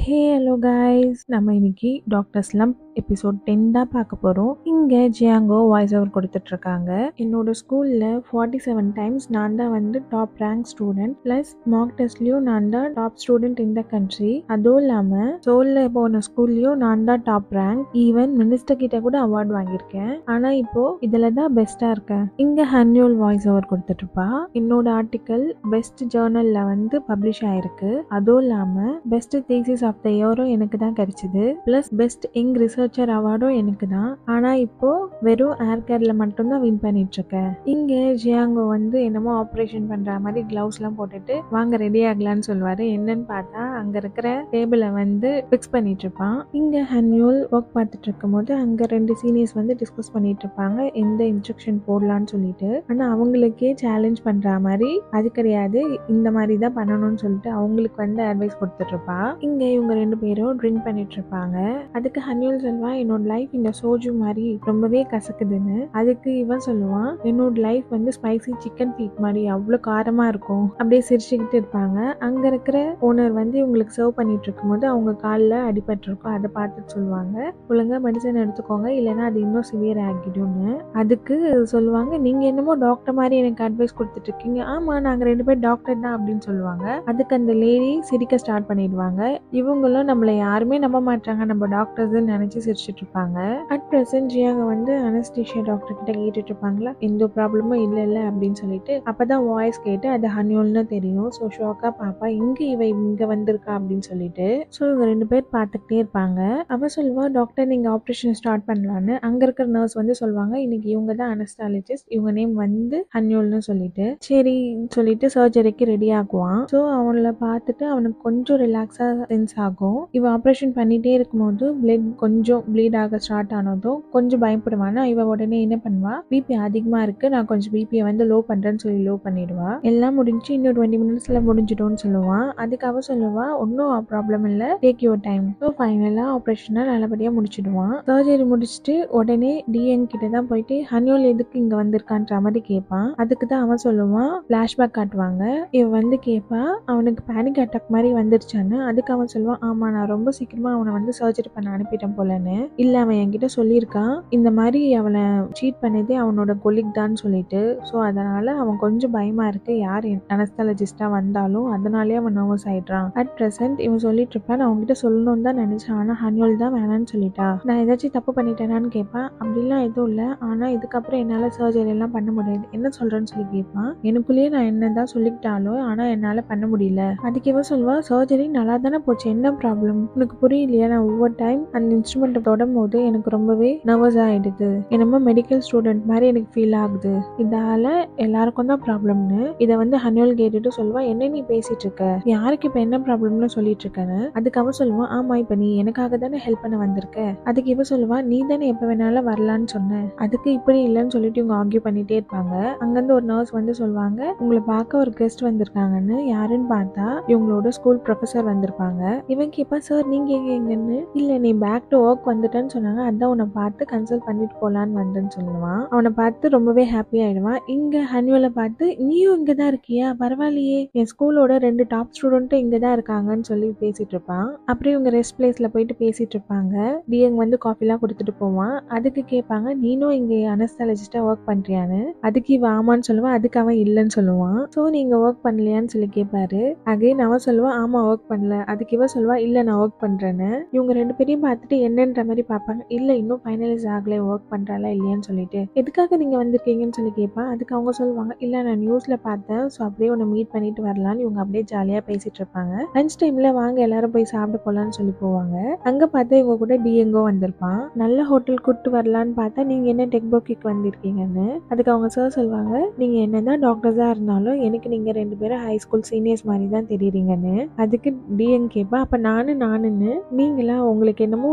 hey hello guys நம்ம இன்னைக்கு doctor slump episode ten தான் பார்க்க போகிறோம் இங்கே ஜியாங்கோ வாய்ஸ் ஓவர் கொடுத்துட்ருக்காங்க என்னோட ஸ்கூலில் ஃபார்ட்டி செவன் டைம்ஸ் நான் தான் வந்து top rank student plus mark டெஸ்ட்லேயும் நான் தான் டாப் ஸ்டூடெண்ட் இந்த கண்ட்ரி அதுவும் இல்லாமல் சோலில் போன ஸ்கூல்லையும் நான் தான் டாப் ரேங்க் ஈவன் மினிஸ்டர் கிட்ட கூட அவார்ட் வாங்கியிருக்கேன் ஆனால் இப்போ இதில் தான் பெஸ்ட்டாக இருக்கேன் இங்கே ஹன்யூல் வாய்ஸ் ஓவர் கொடுத்துட்ருப்பா என்னோட ஆர்டிக்கல் பெஸ்ட் ஜேர்னலில் வந்து பப்ளிஷ் ஆயிருக்கு அதுவும் இல்லாமல் பெஸ்ட் தீசிஸ் ஆஃப் த இயரும் எனக்கு தான் கிடைச்சிது ப்ளஸ் பெஸ்ட் யங் ரிசர்ச்சர் அவார்டும் எனக்கு தான் ஆனால் இப்போ வெறும் ஏர் கேர்ல மட்டும்தான் வின் பண்ணிட்டு இருக்கேன் இங்கே ஜியாங்கோ வந்து என்னமோ ஆப்ரேஷன் பண்ற மாதிரி கிளவுஸ்லாம் போட்டுட்டு வாங்க ரெடி ஆகலான்னு சொல்லுவாரு என்னன்னு பார்த்தா அங்க இருக்கிற டேபிளை வந்து ஃபிக்ஸ் பண்ணிட்டு இருப்பான் இங்க ஹன்யூல் ஒர்க் பார்த்துட்டு இருக்கும் போது அங்க ரெண்டு சீனியர்ஸ் வந்து டிஸ்கஸ் பண்ணிட்டு இருப்பாங்க எந்த இன்ஸ்ட்ரக்ஷன் போடலான்னு சொல்லிட்டு ஆனா அவங்களுக்கே சேலஞ்ச் பண்ற மாதிரி அது கிடையாது இந்த மாதிரி தான் பண்ணணும்னு சொல்லிட்டு அவங்களுக்கு வந்து அட்வைஸ் கொடுத்துட்டு இருப்பா இங்க இவங்க ரெண்டு பேரும் ட்ரிங்க் பண்ணிட்டு இருப்பாங்க அதுக்கு ஹன்யூல் சொல்லுவான் என்னோட லைஃப் இந்த சோஜு மாதிரி ரொம்பவே கசக்குதுன்னு அதுக்கு இவன் சொல்லுவான் என்னோட லைஃப் வந்து ஸ்பைசி சிக்கன் ஃபீட் மாதிரி அவ்வளோ காரமா இருக்கும் அப்படியே சிரிச்சுக்கிட்டு இருப்பாங்க அங்க இருக்கிற ஓனர் வந்து இவங்களுக்கு சர்வ் பண்ணிட்டு இருக்கும்போது அவங்க காலில் அடிபட்டிருக்கும் அதை பார்த்துட்டு சொல்லுவாங்க ஒழுங்கா மெடிசன் எடுத்துக்கோங்க இல்லைன்னா அது இன்னும் சிவியர் ஆகிடும்னு அதுக்கு சொல்லுவாங்க நீங்க என்னமோ டாக்டர் மாதிரி எனக்கு அட்வைஸ் கொடுத்துட்டு இருக்கீங்க ஆமா நாங்க ரெண்டு பேர் டாக்டர் தான் அப்படின்னு சொல்லுவாங்க அதுக்கு அந்த லேடி சிரிக்க ஸ்டார்ட் பண்ணிடுவாங்க இவங்களும் நம்மள யாருமே நம்ப மாட்டாங்க நம்ம டாக்டர்ஸ் நினைச்சு சிரிச்சிட்டு இருப்பாங்க அட் பிரசன்ட் ஜியாங்க வந்து அனஸ்டீஷியா டாக்டர் கிட்ட கேட்டுட்டு இருப்பாங்களா எந்த ப்ராப்ளமும் இல்ல இல்ல அப்படின்னு சொல்லிட்டு அப்பதான் வாய்ஸ் கேட்டு அது ஹன்யூல்னு தெரியும் ஸோ ஷோக்கா பாப்பா இங்க இவ இங்க வந்திருக்கா அப்படின்னு சொல்லிட்டு ஸோ இவங்க ரெண்டு பேர் பார்த்துக்கிட்டே இருப்பாங்க அவ சொல்லுவா டாக்டர் நீங்க ஆப்ரேஷன் ஸ்டார்ட் பண்ணலான்னு அங்க இருக்கிற நர்ஸ் வந்து சொல்லுவாங்க இன்னைக்கு இவங்க தான் அனஸ்டாலஜிஸ்ட் இவங்க நேம் வந்து ஹன்யூல்னு சொல்லிட்டு சரி சொல்லிட்டு சர்ஜரிக்கு ரெடி ஆகுவான் ஸோ அவங்கள பார்த்துட்டு அவனுக்கு கொஞ்சம் ரிலாக்ஸா சென்ஸ் ஆகும் இவன் ஆப்ரேஷன் பண்ணிட்டே இருக்கும்போது பிளட் கொஞ்சம் ப்ளீட் ஆக ஸ்டார்ட் ஆனதும் கொஞ்சம் பயப்படுவானா இவ உடனே என்ன பண்ணுவா பிபி அதிகமா இருக்கு நான் கொஞ்சம் பிபியை வந்து லோ பண்றேன்னு சொல்லி லோ பண்ணிடுவா எல்லாம் முடிஞ்சு இன்னும் டுவெண்ட்டி மினிட்ஸ்ல முடிஞ்சிடும்னு சொல்லுவான் அதுக்கு அவ சொல்லுவா ஒன்றும் ப்ராப்ளம் இல்லை டேக் யுவர் டைம் ஸோ ஃபைனலாக ஆப்ரேஷனை நல்லபடியாக முடிச்சிடுவான் சர்ஜரி முடிச்சுட்டு உடனே டிஎன் கிட்ட தான் போயிட்டு ஹன்யோல் எதுக்கு இங்கே வந்திருக்கான்ற மாதிரி கேட்பான் அதுக்கு தான் அவன் சொல்லுவான் ஃப்ளாஷ்பேக் காட்டுவாங்க இவன் வந்து கேட்பா அவனுக்கு பேனிக் அட்டாக் மாதிரி வந்துருச்சான்னு அதுக்கு அவன் சொல்லுவான் ஆமா நான் ரொம்ப சீக்கிரமா அவனை வந்து சர்ஜரி பண்ண அனுப்பிட்டேன் போலன்னு இல்ல அவன் என்கிட்ட சொல்லியிருக்கான் இந்த மாதிரி அவனை சீட் பண்ணதே அவனோட கொலிக் தான் சொல்லிட்டு ஸோ அதனால அவன் கொஞ்சம் பயமா இருக்கு யார் அனஸ்தாலஜிஸ்டா வந்தாலும் அதனாலே அவன் நர்வஸ் ஆயிடுறான் அட் ப்ரெசென்ட் இவன் சொல்லிட்டு இருப்பான் நான் அவன்கிட்ட சொல்லணும்னு தான் நினைச்சேன் ஆனா ஹன்யோல் தான் வேணான்னு சொல்லிட்டா நான் ஏதாச்சும் தப்பு பண்ணிட்டேனான்னு கேட்பான் அப்படிலாம் எதுவும் இல்லை ஆனா இதுக்கப்புறம் என்னால சர்ஜரி எல்லாம் பண்ண முடியாது என்ன சொல்றேன்னு சொல்லி கேட்பான் எனக்குள்ளேயே நான் என்னதான் சொல்லிக்கிட்டாலும் ஆனா என்னால பண்ண முடியல அதுக்கு இவன் சொல்லுவா சர்ஜரி நல்லா தானே போச்சு என்ன ப்ராப்ளம் உனக்கு புரியலையா நான் ஒவ்வொரு டைம் அந்த இன்ஸ்ட்ருமெண்ட்டை தொடும் போது எனக்கு ரொம்பவே நர்வஸ் ஆயிடுது என்னமோ மெடிக்கல் ஸ்டூடெண்ட் மாதிரி எனக்கு ஃபீல் ஆகுது இதால எல்லாருக்கும் தான் ப்ராப்ளம்னு இதை வந்து ஹன்யோல் கேட்டுட்டு சொல்லுவா என்ன நீ பேசிட்டு இருக்க யாருக்கு இப்ப என்ன ப்ராப்ளம்னு சொல்லிட்டு இருக்கேன்னு அதுக்கு அவன் சொல்லுவான் ஆமா இப்ப நீ எனக்காக தானே ஹெல்ப் பண்ண வந்திருக்க அதுக்கு இவ சொல்லுவா நீ தானே எப்ப வேணாலும் வரலான்னு சொன்ன அதுக்கு இப்படி இல்லைன்னு சொல்லிட்டு இவங்க ஆர்கியூ பண்ணிட்டே இருப்பாங்க அங்கிருந்து ஒரு நர்ஸ் வந்து சொல்லுவாங்க உங்களை பார்க்க ஒரு கெஸ்ட் வந்திருக்காங்கன்னு யாருன்னு பார்த்தா இவங்களோட ஸ்கூல் ப்ரொஃபசர் வந்திருப்பாங்க இவன் கேட்பா சார் நீங்க எங்க எங்கன்னு இல்ல நீ பேக் டு ஒர்க் வந்துட்டேன்னு சொன்னாங்க அதான் உன்னை பார்த்து கன்சல்ட் பண்ணிட்டு போலான்னு வந்தேன்னு சொல்லுவான் அவனை பார்த்து ரொம்பவே ஹாப்பி ஆயிடுவான் இங்க ஹன்யூலை பார்த்து நீயும் இங்க தான் இருக்கியா பரவாயில்லையே என் ஸ்கூலோட ரெண்டு டாப் ஸ்டூடெண்ட்டும் இங்க தான் இருக்காங்கன்னு சொல்லி பேசிட்டு இருப்பான் அப்புறம் இவங்க ரெஸ்ட் பிளேஸ்ல போயிட்டு பேசிட்டு இருப்பாங்க டிஎங் வந்து காஃபிலாம் கொடுத்துட்டு போவான் அதுக்கு கேட்பாங்க நீனும் இங்க அனஸ்தாலஜிஸ்டா ஒர்க் பண்றியான்னு அதுக்கு இவன் ஆமான்னு சொல்லுவான் அதுக்கு அவன் இல்லைன்னு சொல்லுவான் ஸோ நீங்க ஒர்க் பண்ணலையான்னு சொல்லி கேட்பாரு அகைன் அவன் சொல்லுவான் ஆமா ஒர்க் பண்ணல அதுக்கு இவன் சொல்லுவா இல்ல நான் ஒர்க் பண்றேன்னு இவங்க ரெண்டு பேரையும் பார்த்துட்டு என்னன்ற மாதிரி பார்ப்பாங்க இல்ல இன்னும் ஃபைனலைஸ் ஆகல ஒர்க் பண்றாளா இல்லையான்னு சொல்லிட்டு எதுக்காக நீங்க வந்திருக்கீங்கன்னு சொல்லி கேட்பான் அதுக்கு அவங்க சொல்லுவாங்க இல்ல நான் நியூஸ்ல பார்த்தேன் ஸோ அப்படியே உன்னை மீட் பண்ணிட்டு வரலான்னு இவங்க அப்படியே ஜாலியா பேசிட்டு இருப்பாங்க லஞ்ச் டைம்ல வாங்க எல்லாரும் போய் சாப்பிட போலான்னு சொல்லி போவாங்க அங்க பார்த்தா இவங்க கூட டிஎங்கோ வந்திருப்பான் நல்ல ஹோட்டல் கூட்டு வரலான்னு பார்த்தா நீங்க என்ன டெக்போக்கிக்கு வந்திருக்கீங்கன்னு அதுக்கு அவங்க சார் சொல்லுவாங்க நீங்க என்னதான் டாக்டர்ஸா இருந்தாலும் எனக்கு நீங்க ரெண்டு பேரும் ஹை ஸ்கூல் சீனியர்ஸ் மாதிரி தான் தெரியுறீங்கன்னு அதுக்கு டிஎன் கேட்பா அப்ப நானு நானுன்னு நீங்களா உங்களுக்கு என்னமோ ஒரு பையன்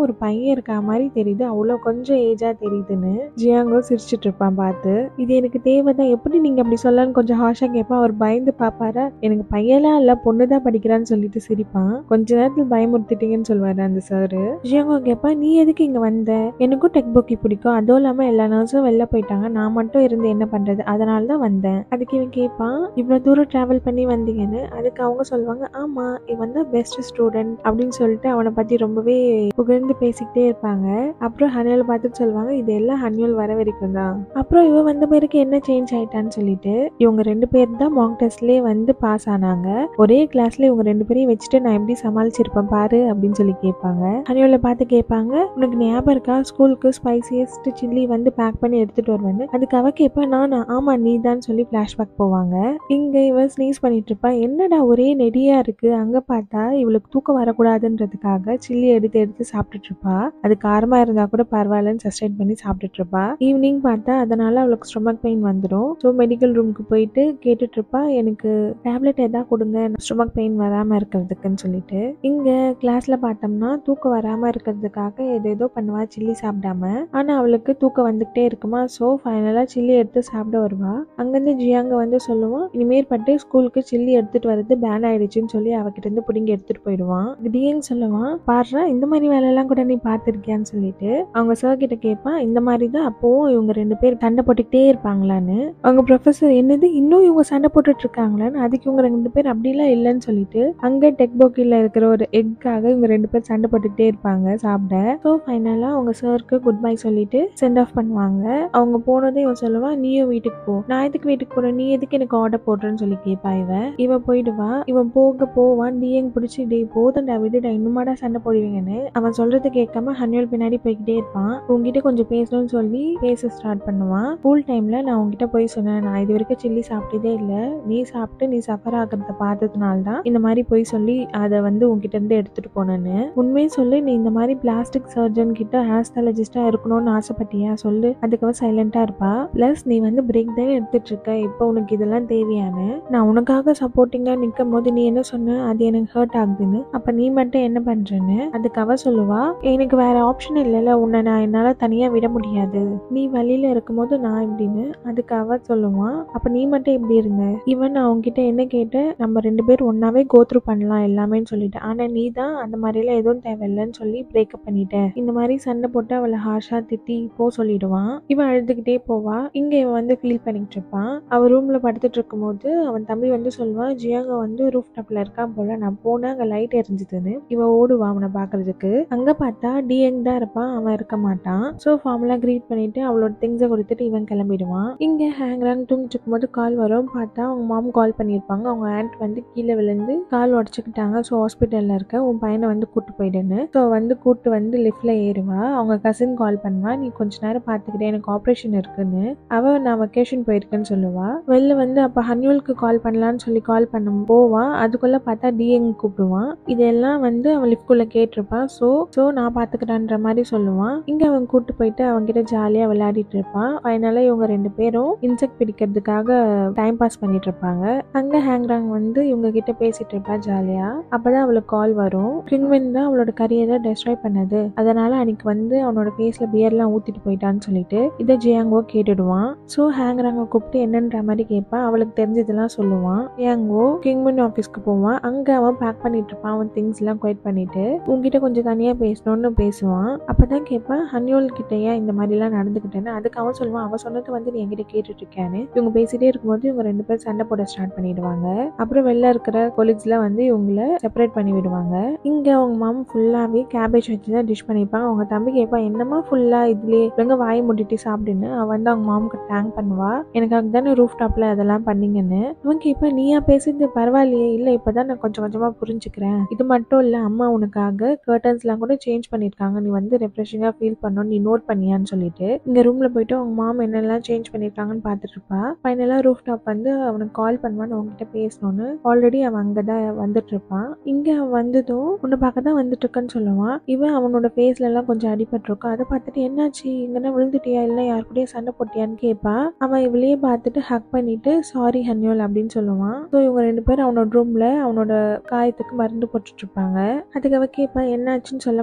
பையன் இருக்கா மாதிரி தெரியுது அவ்வளோ கொஞ்சம் ஏஜா தெரியுதுன்னு ஜியாங்கோ சிரிச்சிட்டு இருப்பான் பார்த்து இது எனக்கு தேவைதான் எப்படி நீங்க அப்படி சொல்லலாம்னு கொஞ்சம் ஹாஷா கேட்பான் அவர் பயந்து பாப்பாரா எனக்கு பையன்லாம் இல்ல பொண்ணு தான் படிக்கிறான்னு சொல்லிட்டு சிரிப்பான் கொஞ்ச நேரத்துல பயமுறுத்திட்டீங்கன்னு சொல்லுவாரு அந்த சாரு ஜியாங்கோ கேட்பா நீ எதுக்கு இங்க வந்த எனக்கும் டெக் புக்கி பிடிக்கும் அதுவும் இல்லாம எல்லா நர்ஸும் வெளில போயிட்டாங்க நான் மட்டும் இருந்து என்ன பண்றது அதனால தான் வந்தேன் அதுக்கு இவன் கேட்பான் இவ்வளவு தூரம் டிராவல் பண்ணி வந்தீங்கன்னு அதுக்கு அவங்க சொல்லுவாங்க ஆமா இவன் தான் பெஸ்ட் ஸ்டூடெண்ட் அப்படின்னு சொல்லிட்டு அவனை பத்தி ரொம்பவே புகழ்ந்து பேசிக்கிட்டே இருப்பாங்க அப்புறம் ஹனியல் பார்த்துட்டு சொல்லுவாங்க இது எல்லாம் ஹனியல் வர வரைக்கும் தான் அப்புறம் இவன் வந்த பிறகு என்ன சேஞ்ச் ஆயிட்டான்னு சொல்லிட்டு இவங்க ரெண்டு பேர் தான் மாக் டெஸ்ட்லயே வந்து பாஸ் ஆனாங்க ஒரே கிளாஸ்ல இவங்க ரெண்டு பேரையும் வச்சுட்டு நான் எப்படி சமாளிச்சிருப்பேன் பாரு அப்படின்னு சொல்லி கேட்பாங்க ஹனியோல பார்த்து கேட்பாங்க உனக்கு ஞாபகம் இருக்கா ஸ்கூலுக்கு ஸ்பைசியஸ்ட் சில்லி வந்து பேக் பண்ணி எடுத்துட்டு வருவேன்னு அதுக்கு அவ கேட்பா நானா ஆமா நீ தான் சொல்லி ஃபிளாஷ்பேக் போவாங்க இங்க இவன் ஸ்னீஸ் பண்ணிட்டு இருப்பா என்னடா ஒரே நெடியா இருக்கு அங்க பார்த்தா இவளுக்கு தூக்கம் வரக்கூடாதுன்றதுக்காக சில்லி எடுத்து எடுத்து சாப்பிட்டுட்டு இருப்பா அது காரமா இருந்தா கூட பரவாயில்லன்னு சஸ்டைன் பண்ணி சாப்பிட்டுட்டு இருப்பா ஈவினிங் பார்த்தா அதனால அவளுக்கு ஸ்டொமக் பெயின் வந்துடும் ஸோ மெடிக்கல் ரூமுக்கு போயிட்டு கேட்டுட்டு இருப்பா எனக்கு டேப்லெட் எதா கொடுங்க ஸ்டொமக் பெயின் வராம இருக்கிறதுக்குன்னு சொல்லிட்டு இங்க கிளாஸ்ல பார்த்தோம்னா தூக்கம் வராம இருக்கிறதுக்காக ஏதேதோ பண்ணுவா சில்லி சாப்பிடாம ஆனா அவளுக்கு தூக்கம் வந்துகிட்டே இருக்குமா ஸோ ஃபைனலா சில்லி எடுத்து சாப்பிட வருவா அங்கிருந்து ஜியாங்க வந்து சொல்லுவான் இனிமேற்பட்டு ஸ்கூலுக்கு சில்லி எடுத்துட்டு வரது பேன் ஆயிடுச்சுன்னு சொல்லி அவகிட்ட இருந்து பிடிங்கி எடுத்துட்டு போயிடுவான் திடீர்னு சொல்லுவான் பாடுறா இந்த மாதிரி வேலையெல்லாம் கூட நீ பார்த்திருக்கியான்னு சொல்லிட்டு அவங்க சார் கிட்ட கேட்பான் இந்த மாதிரி தான் அப்போவும் இவங்க ரெண்டு பேர் சண்டை போட்டுக்கிட்டே இருப்பாங்களான்னு அவங்க ப்ரொஃபஸர் என்னது இன்னும் இவங்க சண்டை போட்டுட்டு இருக்காங்களான்னு அதுக்கு இவங்க ரெண்டு பேர் அப்படிலாம் இல்லைன்னு சொல்லிட்டு அங்க டெக் போக்கில இருக்கிற ஒரு எக்காக இவங்க ரெண்டு பேர் சண்டை போட்டுக்கிட்டே இருப்பாங்க சாப்பிட ஸோ ஃபைனலா அவங்க சாருக்கு குட் பை சொல்லிட்டு சென்ட் ஆஃப் பண்ணுவாங்க அவங்க போனதும் இவன் சொல்லுவான் நீயும் வீட்டுக்கு போ நான் எதுக்கு வீட்டுக்கு போறேன் நீ எதுக்கு எனக்கு ஆர்டர் போடுறேன்னு சொல்லி கேட்பா இவன் இவன் போயிடுவா இவன் போக போவான் டிஎங் பிடிச்சி டே போதண்டா விடுடா இன்னுமாடா சண்டை போடுவீங்கன்னு அவன் சொல்றது கேட்காம ஹன்யூல் பின்னாடி போய்கிட்டே இருப்பான் உங்ககிட்ட கொஞ்சம் பேசணும்னு சொல்லி பேச ஸ்டார்ட் பண்ணுவான் ஸ்கூல் டைம்ல நான் உங்ககிட்ட போய் சொன்னேன் நான் இது வரைக்கும் சில்லி சாப்பிட்டதே இல்லை நீ சாப்பிட்டு நீ சஃபர் ஆகிறத பார்த்ததுனால தான் இந்த மாதிரி போய் சொல்லி அதை வந்து உங்ககிட்ட இருந்து எடுத்துட்டு போனேன்னு உண்மையை சொல்லி நீ இந்த மாதிரி பிளாஸ்டிக் சர்ஜன் கிட்ட ஆஸ்தாலஜிஸ்டா இருக்கணும்னு ஆசைப்பட்டியா சொல்லு அதுக்கவ சைலண்டா இருப்பா பிளஸ் நீ வந்து பிரேக் தானே எடுத்துட்டு இருக்க இப்போ உனக்கு இதெல்லாம் தேவையான நான் உனக்காக சப்போர்ட்டிங்கா நிற்கும் போது நீ என்ன சொன்ன அது எனக்கு ஹர்ட் ஆகுதுன்னு அப்ப நீ மட்டும் என்ன பண்றேன்னு அதுக்கு அவ சொல்லுவா எனக்கு வேற ஆப்ஷன் இல்லைல்ல உன்னை நான் என்னால தனியா விட முடியாது நீ வழியில இருக்கும்போது நான் எப்படின்னு அதுக்கு அவ சொல்லுவான் அப்ப நீ மட்டும் எப்படி இருந்த இவன் நான் உன்கிட்ட என்ன கேட்டேன் நம்ம ரெண்டு பேரும் ஒன்னாவே கோத்ரூ பண்ணலாம் எல்லாமேன்னு சொல்லிட்டேன் ஆனா நீ தான் அந்த மாதிரிலாம் எதுவும் தேவையில்லைன்னு சொல்லி பிரேக்கப் பண்ணிட்டேன் இந்த மாதிரி சண்டை போட்டு அவளை ஹார்ஷா திட்டி போ சொல்லிடுவான் இவன் அழுதுகிட்டே போவா இங்க இவன் வந்து ஃபீல் பண்ணிட்டு இருப்பான் அவ ரூம்ல படுத்துட்டு இருக்கும்போது அவன் தம்பி வந்து சொல்லுவான் ஜியாங்க வந்து ரூஃப் டாப்ல இருக்கான் போல நான் போனா அங்க லைட் எரிஞ்சுதுன்னு இவன் ஓடுவான் அவனை பாக்குறதுக்கு அங்க பார்த்தா டிஎங் தான் இருப்பான் அவன் இருக்க மாட்டான் ஸோ ஃபார்முலா கிரீட் பண்ணிட்டு அவளோட திங்ஸை கொடுத்துட்டு இவன் கிளம்பிடுவான் இங்க ஹேங்ராங் தூங்கிட்டு இருக்கும்போது கால் வரும் பார்த்தா அவங்க மாம் கால் பண்ணியிருப்பாங்க அவங்க ஆண்ட் வந்து கீழே விழுந்து கால் உடச்சிக்கிட்டாங்க ஸோ ஹாஸ்பிட்டல்ல இருக்க உன் பையனை வந்து கூட்டு போயிடுன்னு ஸோ வந்து கூட்டு வந்து லிஃப்ட்ல ஏறுவா அவங்க கசின் கால் பண்ணுவா நீ கொஞ்ச நேரம் பார்த்துக்கிட்டே எனக்கு ஆப்ரேஷன் இருக்குன்னு அவ நான் வெக்கேஷன் போயிருக்கேன்னு சொல்லுவா வெளில வந்து அப்ப ஹன்யூலுக்கு கால் பண்ணலான்னு சொல்லி கால் பண்ண போவா அதுக்குள்ள பார்த்தா டிஎங் கூப்பிடுவான் இதெல்லாம் வந்து அவன் லிஃப்ட்குள்ள கேட்டிருப்பான் ஸோ ஸோ நான் பாத்துக்கிறேன்ற மாதிரி சொல்லுவான் இங்க அவன் கூட்டு போயிட்டு அவன்கிட்ட ஜாலியா விளையாடிட்டு இருப்பான் ஃபைனலா இவங்க ரெண்டு பேரும் இன்செக்ட் பிடிக்கிறதுக்காக டைம் பாஸ் பண்ணிட்டு இருப்பாங்க அங்க ஹேங்ராங் வந்து இவங்க கிட்ட பேசிட்டு இருப்பா ஜாலியா அப்பதான் அவளுக்கு கால் வரும் கிங்வின் தான் அவளோட கரியரை டெஸ்ட்ராய் பண்ணது அதனால அன்னைக்கு வந்து அவனோட ஃபேஸ்ல பியர்லாம் ஊத்திட்டு போயிட்டான்னு சொல்லிட்டு இதை ஜியாங்கோ கேட்டுடுவான் ஸோ ஹேங்ராங்க கூப்பிட்டு என்னன்ற மாதிரி கேட்பான் அவளுக்கு தெரிஞ்சதெல்லாம் சொல்லுவான் ஜியாங்கோ கிங்வின் ஆஃபீஸ்க்கு போவான் அங்க அவன் பேக் பண்ணிட்டு இருப்பான் அவன் திங்ஸ் எல்லாம் குவைட் பண்ணிட்டு உங்ககிட்ட கொஞ்சம் தனியா பேசணும்னு பேசுவான் அப்பதான் கேட்பான் ஹன்யூல் கிட்ட ஏன் இந்த மாதிரி எல்லாம் நடந்துக்கிட்டேன்னு அதுக்கு அவன் சொல்லுவான் அவன் சொன்னது வந்து நீ என்கிட்ட கேட்டுட்டு இருக்கான்னு இவங்க பேசிட்டே இருக்கும்போது இவங்க ரெண்டு பேரும் சண்டை போட ஸ்டார்ட் பண்ணிடுவாங்க அப்புறம் வெளில இருக்கிற கொலீக்ஸ்லாம் வந்து இவங்கள செப்பரேட் பண்ணி விடுவாங்க இங்க அவங்க மாமா ஃபுல்லாவே கேபேஜ் வச்சு தான் டிஷ் பண்ணியிருப்பாங்க அவங்க தம்பி கேட்பா என்னமா ஃபுல்லா இதுலயே ஒழுங்கா வாய் மூடிட்டு சாப்பிடுன்னு அவ வந்து அவங்க மாமுக்கு டேங்க் பண்ணுவா எனக்காக தானே ரூஃப் டாப்ல அதெல்லாம் பண்ணீங்கன்னு அவன் கேட்பா நீயா பேசுறது பரவாயில்லையே இல்ல இப்பதான் நான் கொஞ்சம் கொஞ்சமா புரிஞ்சுக்கிறேன் இது மட்டும் இல்ல அம்மா உனக்காக கர்டன்ஸ் எல்லாம் கூட சேஞ்ச் பண்ணிருக்காங்க நீ வந்து ரெஃப்ரெஷிங்கா ஃபீல் பண்ணணும் நீ நோட் பண்ணியான்னு சொல்லிட்டு இங்க ரூம்ல போயிட்டு அவங்க மாம் என்னெல்லாம் சேஞ்ச் பண்ணிருக்காங்கன்னு பாத்துட்டு இருப்பா ஃபைனலா ரூஃப் டாப் வந்து அவனுக்கு கால் பண்ணுவான்னு அவங்ககிட்ட பேசணும்னு ஆல்ரெடி அவன் அங்கதான் வந்துட்டு இருப்பான் இங்க அவன் வந்ததும் உன்னை பார்க்க தான் வந்துட்டு இருக்கேன்னு சொல்லுவான் இவன் அவனோட ஃபேஸ்ல எல்லாம் கொஞ்சம் அடிபட்டிருக்கும் அதை பார்த்துட்டு என்னாச்சு இங்கன்னா விழுந்துட்டியா இல்லை யார் கூடயும் சண்டை போட்டியான்னு கேட்பா அவன் இவளையே பார்த்துட்டு ஹக் பண்ணிட்டு சாரி ஹன்யோல் அப்படின்னு சொல்லுவான் ஸோ இவங்க ரெண்டு பேரும் அவனோட ரூம்ல அவனோட காயத்துக்கு மருந்து போட்டுட்டு இருப்பாங்க அதுக்கு அவ கேட்பா என்னாச்சுன்னு சொல்ல மாட்டியான்னு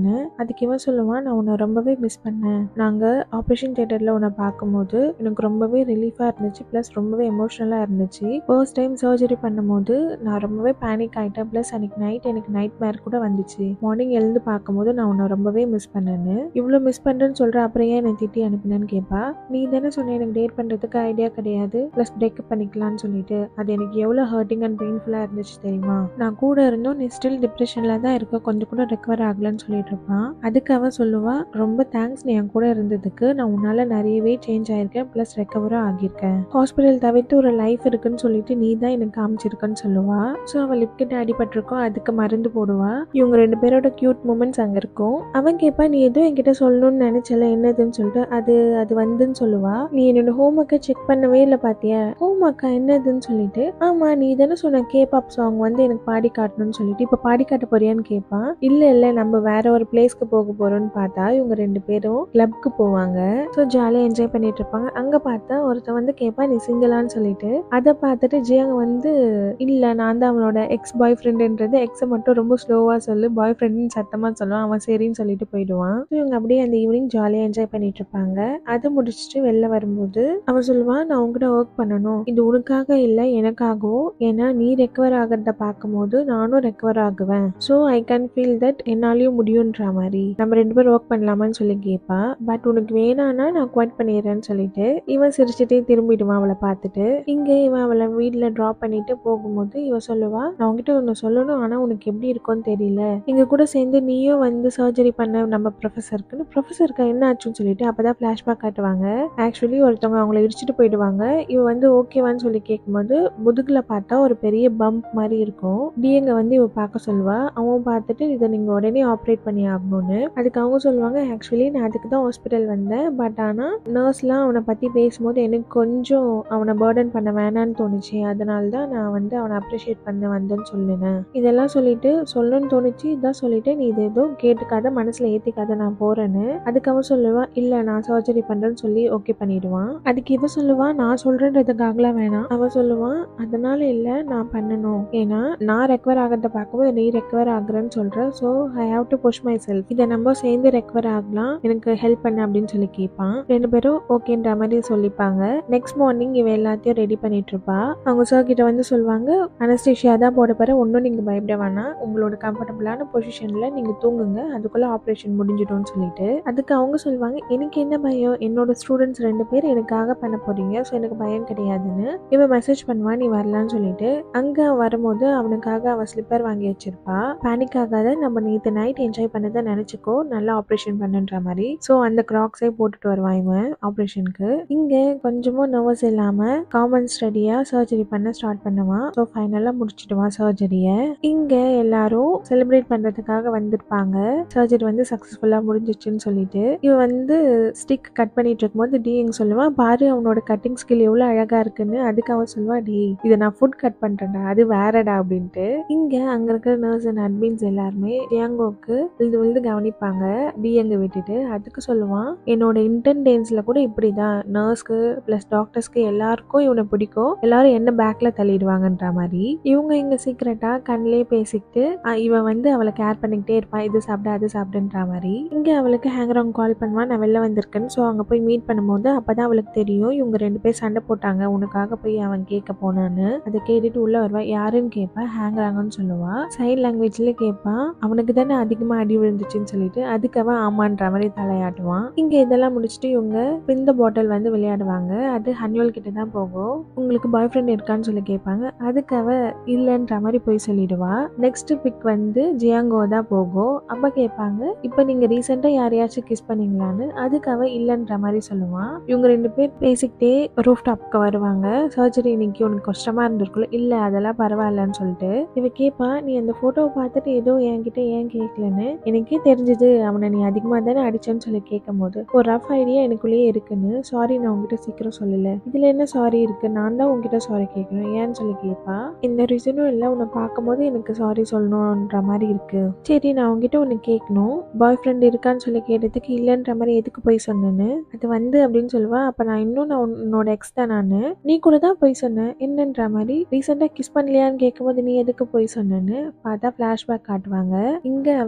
இருக்கான்னு அதுக்கு இவன் சொல்லுவான் நான் உன்னை ரொம்பவே மிஸ் பண்ணேன் நாங்கள் ஆப்ரேஷன் தியேட்டரில் உன்னை பார்க்கும்போது எனக்கு ரொம்பவே ரிலீஃபாக இருந்துச்சு ப்ளஸ் ரொம்பவே எமோஷ்னலாக இருந்துச்சு ஃபர்ஸ்ட் டைம் சர்ஜரி பண்ணும்போது நான் ரொம்பவே பேனிக் ஆகிட்டேன் ப்ளஸ் அன்னைக்கு நைட் எனக்கு நைட் மேர் கூட வந்துச்சு மார்னிங் எழுந்து பார்க்கும்போது நான் உன்னை ரொம்பவே மிஸ் பண்ணேன்னு இவ்வளோ மிஸ் பண்ணுறேன்னு சொல்கிற அப்புறம் ஏன் என்னை திட்டி அனுப்பினேன்னு கேட்பா நீ தானே சொன்ன எனக்கு டேட் பண்ணுறதுக்கு ஐடியா கிடையாது ப்ளஸ் பிரேக்கப் பண்ணிக்கலாம்னு சொல்லிட்டு அது எனக்கு எவ்வளோ ஹர்ட்டிங் அண்ட் பெயின்ஃபுல்லாக இருந்துச்சு தெரியுமா நான் கூட இருந்தும் நீ ஸ்டில் டிப்ரெஷனில் தான் இருக்க கொஞ்சம் கூட ரெக்கவர் ஆகலன்னு சொல்லிட்டு இருப்பான் அதுக்கு அவன் சொல்லுவா ரொம்ப தேங்க்ஸ் நீ என் கூட இருந்ததுக்கு நான் உன்னால நிறையவே சேஞ்ச் ஆயிருக்கேன் ப்ளஸ் ரெக்கவரும் ஆகியிருக்கேன் ஹாஸ்பிட்டல் தவிர்த்து ஒரு லைஃப் இருக்குன்னு சொல்லிட்டு நீ தான் எனக்கு காமிச்சிருக்கன்னு சொல்லுவா ஸோ அவள் லிப்கிட்ட அடிபட்டிருக்கோம் அதுக்கு மருந்து போடுவா இவங்க ரெண்டு பேரோட கியூட் மூமெண்ட்ஸ் அங்கே இருக்கும் அவன் கேட்பா நீ எதுவும் என்கிட்ட சொல்லணும்னு நினைச்சல என்னதுன்னு சொல்லிட்டு அது அது வந்துன்னு சொல்லுவா நீ என்னோட ஹோம் ஒர்க்கை செக் பண்ணவே இல்லை பாத்தியா ஹோம் ஒர்க்கா என்னதுன்னு சொல்லிட்டு ஆமா நீ தானே சொன்ன கேபாப் சாங் வந்து எனக்கு பாடி காட்டணும்னு சொல்லிட்டு இப்போ பாடி காட்ட போறியான்னு கேட்பான் இல்ல இல்ல நம்ம வேற ஒரு பிளேஸ்க்கு போக போறோம்னு பார்த்தா இவங்க ரெண்டு பேரும் கிளப்க்கு போவாங்க ஸோ ஜாலியாக என்ஜாய் பண்ணிட்டு இருப்பாங்க அங்க பார்த்தா ஒருத்தன் வந்து கேட்பா நீ சிங்கிளான்னு சொல்லிட்டு அதை பார்த்துட்டு ஜியாங்க வந்து இல்ல நான் தான் அவனோட எக்ஸ் பாய் ஃப்ரெண்டுன்றது எக்ஸை மட்டும் ரொம்ப ஸ்லோவா சொல்லு பாய் ஃப்ரெண்டுன்னு சத்தமா சொல்லுவான் அவன் சரின்னு சொல்லிட்டு போயிடுவான் ஸோ இவங்க அப்படியே அந்த ஈவினிங் ஜாலியாக என்ஜாய் பண்ணிட்டு இருப்பாங்க அதை முடிச்சுட்டு வெளில வரும்போது அவன் சொல்லுவான் நான் உங்ககிட்ட ஒர்க் பண்ணணும் இது உனக்காக இல்லை எனக்காகவும் ஏன்னா நீ ரெக்கவர் ஆகிறத பார்க்கும்போது நானும் ரெக்கவர் ஆகுவேன் so I can feel that என்னாலையும் முடியுன்ற மாதிரி நம்ம ரெண்டு பேரும் ஒர்க் பண்ணலாமான்னு சொல்லி கேட்பா பட் உனக்கு வேணான்னா நான் குவாட் பண்ணிடுறேன்னு சொல்லிட்டு இவன் சிரிச்சுட்டே திரும்பிடுவான் அவளை பார்த்துட்டு இங்க இவன் அவளை வீட்டில் ட்ராப் பண்ணிட்டு போகும்போது இவ சொல்லுவா நான் உங்ககிட்ட ஒன்று சொல்லணும் ஆனால் உனக்கு எப்படி இருக்கும்னு தெரியல எங்க கூட சேர்ந்து நீயும் வந்து சர்ஜரி பண்ண நம்ம ப்ரொஃபஸருக்குன்னு ப்ரொஃபஸருக்கு என்ன ஆச்சுன்னு சொல்லிட்டு அப்பதான் ஃப்ளாஷ்பேக் காட்டுவாங்க ஆக்சுவலி ஒருத்தவங்க அவங்கள இடிச்சிட்டு போயிடுவாங்க இவ வந்து ஓகேவான்னு சொல்லி கேட்கும்போது முதுகுல பார்த்தா ஒரு பெரிய பம்ப் மாதிரி இருக்கும் டிஎங்க வந்து இவ பார்க்க சொல்லுவா அவன் பார்த்துட்டு இதை நீங்க உடனே ஆப்ரேட் பண்ணி ஆகணும்னு அதுக்கு அவங்க சொல்லுவாங்க ஆக்சுவலி நான் அதுக்கு தான் ஹாஸ்பிட்டல் வந்தேன் பட் ஆனா நர்ஸ்லாம் அவனை பத்தி பேசும்போது எனக்கு கொஞ்சம் அவனை பேர்டன் பண்ண வேணான்னு தோணுச்சு அதனால தான் நான் வந்து அவனை அப்ரிஷியேட் பண்ண வந்தேன்னு சொல்லினேன் இதெல்லாம் சொல்லிட்டு சொல்லணும்னு தோணுச்சு இதான் சொல்லிட்டு நீ இது எதுவும் கேட்டுக்காத மனசுல ஏத்திக்காத நான் போறேன்னு அதுக்கு அவன் சொல்லுவான் இல்ல நான் சர்ஜரி பண்றேன்னு சொல்லி ஓகே பண்ணிடுவான் அதுக்கு இவ சொல்லுவா நான் சொல்றதுக்காகலாம் வேணாம் அவன் சொல்லுவான் அதனால இல்ல நான் பண்ணணும் ஏன்னா நான் ரெக்கவர் ஆகிறத பார்க்கும்போது நீ ரெக்கவர் ஆகுறேன்னு சொல்ற so I have to push myself இதை நம்ம சேர்ந்து ரெக்கவர் ஆகலாம் எனக்கு ஹெல்ப் பண்ண அப்படின்னு சொல்லி கேட்பான் ரெண்டு பேரும் ஓகேன்ற மாதிரி சொல்லிப்பாங்க நெக்ஸ்ட் மார்னிங் இவ எல்லாத்தையும் ரெடி பண்ணிட்டு இருப்பா அவங்க சார் கிட்ட வந்து சொல்லுவாங்க அனஸ்டேஷியா தான் போட போற ஒன்றும் நீங்க பயப்பட வேணாம் உங்களோட கம்ஃபர்டபுளான பொசிஷன்ல நீங்க தூங்குங்க அதுக்குள்ள ஆப்ரேஷன் முடிஞ்சிடும்னு சொல்லிட்டு அதுக்கு அவங்க சொல்லுவாங்க எனக்கு என்ன பயம் என்னோட ஸ்டூடெண்ட்ஸ் ரெண்டு பேர் எனக்காக பண்ண போறீங்க ஸோ எனக்கு பயம் கிடையாதுன்னு இவன் மெசேஜ் பண்ணுவான் நீ வரலான்னு சொல்லிட்டு அங்க வரும்போது அவனுக்காக அவ ஸ்லிப்பர் வாங்கி வச்சிருப்பா பேனிக் ஆகாத நம்ம நேற்று நைட் என்ஜாய் பண்ணதை நினைச்சுக்கோ நல்லா ஆப்ரேஷன் பண்ணுன்ற மாதிரி ஸோ அந்த கிராக்ஸே போட்டுட்டு வருவான் இவன் ஆப்ரேஷனுக்கு இங்க கொஞ்சமும் நர்வஸ் இல்லாம காமன் ஸ்டடியா சர்ஜரி பண்ண ஸ்டார்ட் பண்ணுவான் ஸோ ஃபைனலாக முடிச்சிடுவான் சர்ஜரியை இங்க எல்லாரும் செலிப்ரேட் பண்றதுக்காக வந்திருப்பாங்க சர்ஜரி வந்து சக்ஸஸ்ஃபுல்லா முடிஞ்சிச்சுன்னு சொல்லிட்டு இவன் வந்து ஸ்டிக் கட் பண்ணிட்டு இருக்கும்போது டிஎங் சொல்லுவான் பாரு அவனோட கட்டிங் ஸ்கில் எவ்வளவு அழகா இருக்குன்னு அதுக்கு அவன் சொல்லுவா டி இதை நான் ஃபுட் கட் பண்றேன்டா அது வேறடா அப்படின்ட்டு இங்க அங்க இருக்கிற நர்ஸ் அண்ட் அட்மின்ஸ் எல்லாருமே டியாங்கோக்கு விழுந்து விழுந்து கவனிப்பாங்க டிஎங்க விட்டுட்டு அதுக்கு சொல்லுவான் என்னோட இன்டென்டென்ஸ்ல கூட இப்படிதான் நர்ஸ்க்கு பிளஸ் டாக்டர்ஸ்க்கு எல்லாருக்கும் இவனை பிடிக்கும் எல்லாரும் என்ன பேக்ல தள்ளிடுவாங்கன்ற மாதிரி இவங்க இங்க சீக்கிரட்டா கண்ணிலே பேசிக்கிட்டு அஹ், இவன் வந்து அவளை கேர் பண்ணிக்கிட்டே இருப்பான் இது சாப்பிட அது சாப்பிடுன்ற மாதிரி இங்க அவளுக்கு ஹேங்கர் அவங்க கால் பண்ணுவான் நான் வெளில வந்திருக்கேன்னு ஸோ அங்க போய் மீட் பண்ணும்போது அப்பதான் அவளுக்கு தெரியும் இவங்க ரெண்டு பேர் சண்டை போட்டாங்க உனக்காக போய் அவன் கேட்க போனான்னு அதை கேட்டுட்டு உள்ள வருவா யாருன்னு கேட்பா ஹேங்கராங்கன்னு சொல்லுவா சைன் லாங்குவேஜ்ல கேட்பான் அவனுக்கு தானே அதிகமா அடி விழுந்துச்சுன்னு சொல்லிட்டு அதுக்கு அவன் ஆமான்ற மாதிரி தலையாட்டுவான் இங்க இதெல்லாம் முடிச்சுட்டு இவங்க இந்த பாட்டில் வந்து விளையாடுவாங்க அது ஹன்யூல் கிட்ட தான் போகும் உங்களுக்கு பாய் ஃப்ரெண்ட் இருக்கான்னு சொல்லி கேட்பாங்க அதுக்கு அவ இல்லைன்ற மாதிரி போய் சொல்லிடுவா நெக்ஸ்ட் பிக் வந்து ஜியாங்கோ தான் போகும் அப்ப கேட்பாங்க இப்போ நீங்க ரீசெண்டா யாரையாச்சும் கிஸ் பண்ணீங்களான்னு அதுக்கு அவ இல்லைன்ற மாதிரி சொல்லுவான் இவங்க ரெண்டு பேர் பேசிக்கிட்டே ரூஃப் டாப்க்கு வருவாங்க சர்ஜரி இன்னைக்கு உனக்கு கஷ்டமா இருந்திருக்குல்ல இல்ல அதெல்லாம் பரவாயில்லன்னு சொல்லிட்டு இவ கேட்பா நீ அந்த போட்டோவை பார்த்துட்டு ஏதோ என்கிட்ட ஏன் கேட்கலன்னு எனக்கே தெரிஞ்சது அவனை நீ அதிகமா தானே அடிச்சேன்னு சொல்லி கேட்கும் போது ஒரு ரஃப் ஐடியா எனக்குள்ளேயே இருக்குன்னு சாரி நான் உங்ககிட்ட சீக்கிரம் சொல்லல இதுல என்ன சாரி இருக்கு நான் தான் உங்ககிட்ட சாரி கேட்கணும் ஏன்னு சொல்லி கேட்பா இந்த ரீசனும் இல்லை உன்னை பார்க்கும்போது எனக்கு சாரி சொல்லணுன்ற மாதிரி இருக்கு சரி நான் உங்ககிட்ட ஒன்று கேட்கணும் பாய் ஃப்ரெண்ட் இருக்கான்னு சொல்லி கேட்டதுக்கு இல்லைன்ற மாதிரி எதுக்கு போய் சொன்னேன்னு அது வந்து அப்படின்னு சொல்லுவா அப்போ நான் இன்னும் நான் உன்- உன்னோட எக்ஸ் தான் நான் நீ கூட தான் போய் சொன்னேன் என்னன்ற மாதிரி ரீசெண்டாக கிஸ் பண்ணலையான்னு கேட்கும்போது நீ எதுக்கு போய் சொன்னேன்னு பார்த்தா ஃப்ளாஷ்பேக் காட்டுவாங்க இங்க அவ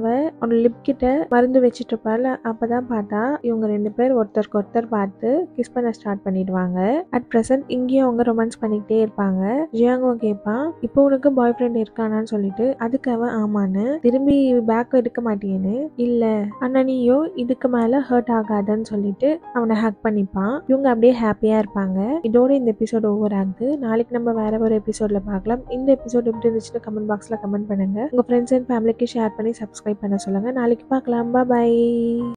அவனோட லிப் கிட்ட மருந்து வச்சுட்டு இருப்பார்ல அப்பதான் பார்த்தா இவங்க ரெண்டு பேர் ஒருத்தருக்கு ஒருத்தர் பார்த்து கிஸ் பண்ண ஸ்டார்ட் பண்ணிடுவாங்க அட் ப்ரெசென்ட் இங்கேயும் அவங்க ரொமான்ஸ் பண்ணிக்கிட்டே இருப்பாங்க ஜியாங்கோ கேட்பான் இப்போ உனக்கு பாய் ஃப்ரெண்ட் இருக்கானான்னு சொல்லிட்டு அதுக்கு அவன் ஆமான்னு திரும்பி பேக் எடுக்க மாட்டேன்னு இல்ல ஆனா நீயோ இதுக்கு மேல ஹர்ட் ஆகாதன்னு சொல்லிட்டு அவனை ஹக் பண்ணிப்பான் இவங்க அப்படியே ஹாப்பியா இருப்பாங்க இதோட இந்த எபிசோட் ஓவர் ஆகுது நாளைக்கு நம்ம வேற ஒரு எபிசோட்ல பார்க்கலாம் இந்த எபிசோட் எப்படி இருந்துச்சுன்னு கமெண்ட் பாக்ஸ்ல கமெண்ட் பண்ணுங்க உங்க ஃப்ரெண்ட்ஸ் அண்ட் ஃபேமிலிக்கு ஷேர் பண்ணி சப்ஸ்கிரைப் பண்ண சொல்லுங்க நாளைக்கு பார்க்கலாம் பாய்